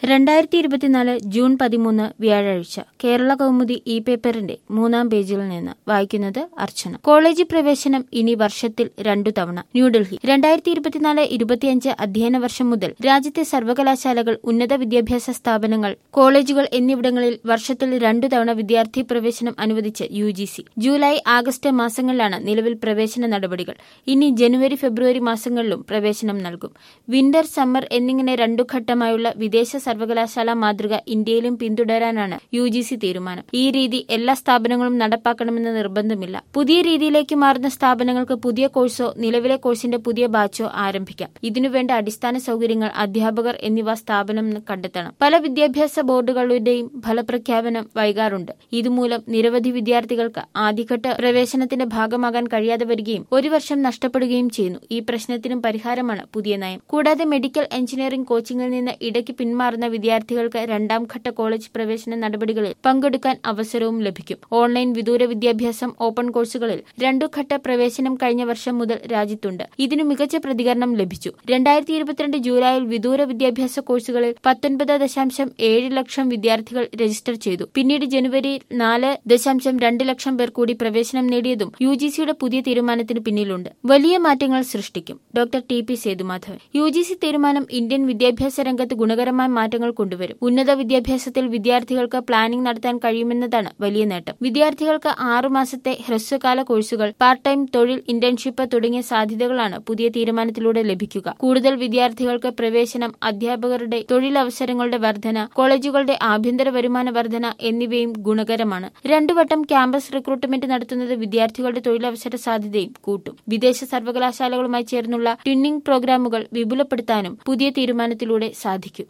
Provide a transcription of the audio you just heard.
രണ്ടായിരത്തി ഇരുപത്തിനാല് ജൂൺ പതിമൂന്ന് വ്യാഴാഴ്ച കേരള കൗമുദി ഇ പേപ്പറിന്റെ മൂന്നാം പേജിൽ നിന്ന് വായിക്കുന്നത് അർച്ചന കോളേജ് പ്രവേശനം ഇനി വർഷത്തിൽ രണ്ടു തവണ ന്യൂഡൽഹി രണ്ടായിരത്തി ഇരുപത്തിനാല് ഇരുപത്തിയഞ്ച് അധ്യയന വർഷം മുതൽ രാജ്യത്തെ സർവകലാശാലകൾ ഉന്നത വിദ്യാഭ്യാസ സ്ഥാപനങ്ങൾ കോളേജുകൾ എന്നിവിടങ്ങളിൽ വർഷത്തിൽ രണ്ടു തവണ വിദ്യാർത്ഥി പ്രവേശനം അനുവദിച്ച് U G C July August മാസങ്ങളിലാണ് നിലവിൽ പ്രവേശന നടപടികൾ ഇനി ജനുവരി ഫെബ്രുവരി മാസങ്ങളിലും പ്രവേശനം നൽകും വിന്റർ സമ്മർ എന്നിങ്ങനെ രണ്ടു ഘട്ടമായുള്ള വിദേശ സർവകലാശാല മാതൃക ഇന്ത്യയിലും പിന്തുടരാനാണ് യു ജി സി തീരുമാനം ഈ രീതി എല്ലാ സ്ഥാപനങ്ങളും നടപ്പാക്കണമെന്ന് നിർബന്ധമില്ല പുതിയ രീതിയിലേക്ക് മാറുന്ന സ്ഥാപനങ്ങൾക്ക് പുതിയ കോഴ്സോ നിലവിലെ കോഴ്സിന്റെ പുതിയ ബാച്ചോ ആരംഭിക്കാം ഇതിനുവേണ്ട അടിസ്ഥാന സൗകര്യങ്ങൾ അധ്യാപകർ എന്നിവ സ്ഥാപനം കണ്ടെത്തണം പല വിദ്യാഭ്യാസ ബോർഡുകളുടെയും ഫലപ്രഖ്യാപനം വൈകാറുണ്ട് ഇതുമൂലം നിരവധി വിദ്യാർത്ഥികൾക്ക് ആദ്യഘട്ട പ്രവേശനത്തിന്റെ ഭാഗമാകാൻ കഴിയാതെ വരികയും ഒരു വർഷം നഷ്ടപ്പെടുകയും ചെയ്യുന്നു ഈ പ്രശ്നത്തിനും പരിഹാരമാണ് പുതിയ നയം കൂടാതെ മെഡിക്കൽ എഞ്ചിനീയറിംഗ് കോച്ചിംഗിൽ നിന്ന് ഇടയ്ക്ക് പിന്മാറുന്ന വിദ്യാർത്ഥികൾക്ക് രണ്ടാം ഘട്ട കോളേജ് പ്രവേശന നടപടികളിൽ പങ്കെടുക്കാൻ അവസരവും ലഭിക്കും ഓൺലൈൻ വിദൂര വിദ്യാഭ്യാസം ഓപ്പൺ കോഴ്സുകളിൽ രണ്ടു ഘട്ട പ്രവേശനം കഴിഞ്ഞ വർഷം മുതൽ രാജ്യത്തുണ്ട് ഇതിനു മികച്ച പ്രതികരണം ലഭിച്ചു രണ്ടായിരത്തി ഇരുപത്തിരണ്ട് ജൂലൈയിൽ വിദൂര വിദ്യാഭ്യാസ കോഴ്സുകളിൽ പത്തൊൻപത് ദശാംശം ഏഴ് ലക്ഷം വിദ്യാർത്ഥികൾ രജിസ്റ്റർ ചെയ്തു പിന്നീട് ജനുവരിയിൽ നാല് ദശാംശം രണ്ട് ലക്ഷം പേർ കൂടി പ്രവേശനം നേടിയതും യു ജി സിയുടെ പുതിയ തീരുമാനത്തിന് പിന്നിലുണ്ട് വലിയ മാറ്റങ്ങൾ സൃഷ്ടിക്കും doctor T P Sethumadhavan U G C തീരുമാനം ഇന്ത്യൻ വിദ്യാഭ്യാസ രംഗത്ത് ഗുണകരമായ മാറ്റങ്ങൾ കൊണ്ടുവരും ഉന്നത വിദ്യാഭ്യാസത്തിൽ വിദ്യാർത്ഥികൾക്ക് പ്ലാനിംഗ് നടത്താൻ കഴിയുമെന്നതാണ് വലിയ നേട്ടം വിദ്യാർത്ഥികൾക്ക് ആറുമാസത്തെ ഹ്രസ്വകാല കോഴ്സുകൾ പാർട്ട് ടൈം തൊഴിൽ ഇന്റേൺഷിപ്പ് തുടങ്ങിയ സാധ്യതകളാണ് പുതിയ തീരുമാനത്തിലൂടെ ലഭിക്കുക കൂടുതൽ വിദ്യാർത്ഥികൾക്ക് പ്രവേശനം അധ്യാപകരുടെ തൊഴിലവസരങ്ങളുടെ വർധന കോളേജുകളുടെ ആഭ്യന്തര വരുമാന വർധന എന്നിവയും ഗുണകരമാണ് രണ്ടുവട്ടം ക്യാമ്പസ് റിക്രൂട്ട്മെന്റ് നടത്തുന്നത് വിദ്യാർത്ഥികളുടെ തൊഴിലവസര സാധ്യതയും കൂട്ടും വിദേശ സർവകലാശാലകളുമായി ചേർന്നുള്ള ട്വിന്നിംഗ് പ്രോഗ്രാമുകൾ വിപുലപ്പെടുത്താനും പുതിയ തീരുമാനത്തിലൂടെ സാധിക്കും